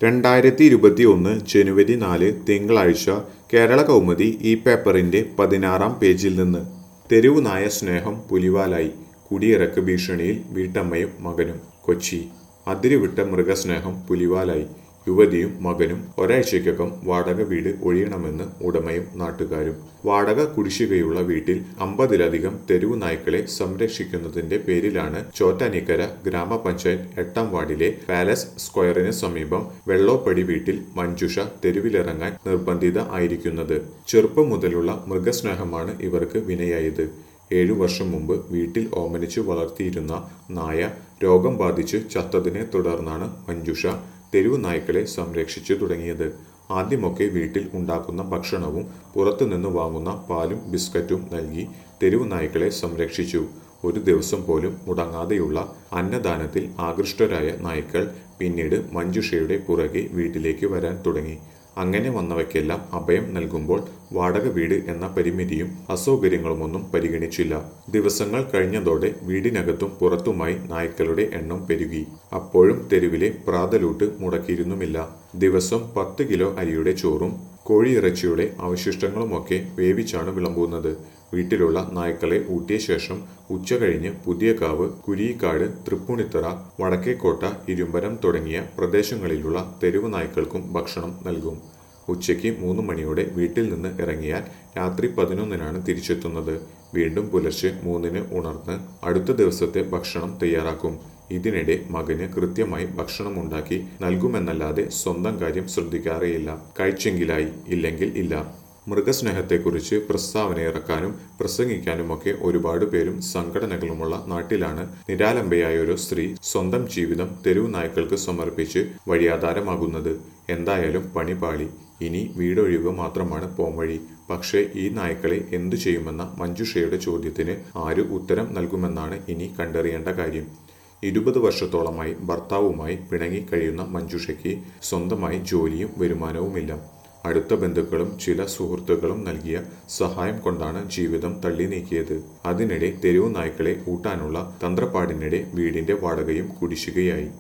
രണ്ടായിരത്തി ഇരുപത്തി ഒന്ന് ജനുവരി നാല് തിങ്കളാഴ്ച കേരള കൗമുദി ഈ പേപ്പറിന്റെ പതിനാറാം പേജിൽ നിന്ന് തെരുവു നായ സ്നേഹം പുലിവാലായി കുടിയിറക്ക് ഭീഷണിയിൽ വീട്ടമ്മയും മകനും കൊച്ചി അതിരുവിട്ട മൃഗസ്നേഹം പുലിവാലായി യുവതിയും മകനും ഒരാഴ്ചയ്ക്കകം വാടക വീട് ഒഴിയണമെന്ന് ഉടമയും നാട്ടുകാരും വാടക കുടിശ്ശികയുള്ള വീട്ടിൽ അമ്പതിലധികം തെരുവു നായ്ക്കളെ സംരക്ഷിക്കുന്നതിന്റെ പേരിലാണ് ചോറ്റാനിക്കര ഗ്രാമപഞ്ചായത്ത് എട്ടാം വാർഡിലെ പാലസ് സ്ക്വയറിന് സമീപം വെള്ളോപ്പടി വീട്ടിൽ മഞ്ജുഷ തെരുവിലിറങ്ങാൻ നിർബന്ധിത ആയിരിക്കുന്നത് ചെറുപ്പം മുതലുള്ള മൃഗസ്നേഹമാണ് ഇവർക്ക് വിനയായത് ഏഴു വർഷം മുമ്പ് വീട്ടിൽ ഓമനിച്ചു വളർത്തിയിരുന്ന നായ രോഗം ബാധിച്ച് ചത്തതിനെ തുടർന്നാണ് മഞ്ജുഷ തെരുവു നായ്ക്കളെ സംരക്ഷിച്ചു തുടങ്ങിയത് ആദ്യമൊക്കെ വീട്ടിൽ ഉണ്ടാക്കുന്ന ഭക്ഷണവും പുറത്തുനിന്ന് വാങ്ങുന്ന പാലും ബിസ്ക്കറ്റും നൽകി തെരുവു നായ്ക്കളെ സംരക്ഷിച്ചു ഒരു ദിവസം പോലും മുടങ്ങാതെയുള്ള അന്നദാനത്തിൽ ആകൃഷ്ടരായ നായ്ക്കൾ പിന്നീട് മഞ്ജുഷയുടെ പുറകെ വീട്ടിലേക്ക് വരാൻ തുടങ്ങി അങ്ങനെ വന്നവയ്ക്കെല്ലാം അഭയം നൽകുമ്പോൾ വാടക വീട് എന്ന പരിമിതിയും അസൗകര്യങ്ങളുമൊന്നും പരിഗണിച്ചില്ല ദിവസങ്ങൾ കഴിഞ്ഞതോടെ വീടിനകത്തും പുറത്തുമായി നായ്ക്കളുടെ എണ്ണം പെരുകി അപ്പോഴും തെരുവിലെ പ്രാതലൂട്ട് മുടക്കിയിരുന്നുമില്ല ദിവസം പത്ത് കിലോ അരിയുടെ ചോറും കോഴിയിറച്ചിയുടെ അവശിഷ്ടങ്ങളുമൊക്കെ വേവിച്ചാണ് വിളമ്പുന്നത് വീട്ടിലുള്ള നായ്ക്കളെ ഊട്ടിയ ശേഷം ഉച്ച കഴിഞ്ഞ് പുതിയകാവ് കുരിയിക്കാട് തൃപ്പൂണിത്തറ വടക്കേക്കോട്ട ഇരുമ്പരം തുടങ്ങിയ പ്രദേശങ്ങളിലുള്ള തെരുവ് നായ്ക്കൾക്കും ഭക്ഷണം നൽകും ഉച്ചയ്ക്ക് മൂന്ന് മണിയോടെ വീട്ടിൽ നിന്ന് ഇറങ്ങിയാൽ രാത്രി പതിനൊന്നിനാണ് തിരിച്ചെത്തുന്നത് വീണ്ടും പുലർച്ചെ മൂന്നിന് ഉണർന്ന് അടുത്ത ദിവസത്തെ ഭക്ഷണം തയ്യാറാക്കും ഇതിനിടെ മകന് കൃത്യമായി ഭക്ഷണം ഉണ്ടാക്കി നൽകുമെന്നല്ലാതെ സ്വന്തം കാര്യം ശ്രദ്ധിക്കാറേയില്ല കഴിച്ചെങ്കിലായി ഇല്ലെങ്കിൽ ഇല്ല മൃഗസ്നേഹത്തെക്കുറിച്ച് പ്രസ്താവന ഇറക്കാനും പ്രസംഗിക്കാനുമൊക്കെ ഒരുപാട് പേരും സംഘടനകളുമുള്ള നാട്ടിലാണ് നിരാലംബയായ ഒരു സ്ത്രീ സ്വന്തം ജീവിതം തെരുവു നായ്ക്കൾക്ക് സമർപ്പിച്ച് വഴിയാധാരമാകുന്നത് എന്തായാലും പണിപാളി ഇനി വീടൊഴിയുക മാത്രമാണ് പോംവഴി പക്ഷേ ഈ നായ്ക്കളെ എന്തു ചെയ്യുമെന്ന മഞ്ജുഷയുടെ ചോദ്യത്തിന് ആര് ഉത്തരം നൽകുമെന്നാണ് ഇനി കണ്ടറിയേണ്ട കാര്യം ഇരുപത് വർഷത്തോളമായി ഭർത്താവുമായി പിണങ്ങി കഴിയുന്ന മഞ്ജുഷയ്ക്ക് സ്വന്തമായി ജോലിയും വരുമാനവുമില്ല അടുത്ത ബന്ധുക്കളും ചില സുഹൃത്തുക്കളും നൽകിയ സഹായം കൊണ്ടാണ് ജീവിതം തള്ളി നീക്കിയത് അതിനിടെ തെരുവു നായ്ക്കളെ ഊട്ടാനുള്ള തന്ത്രപ്പാടിനിടെ വീടിന്റെ വാടകയും കുടിശ്ശികയായി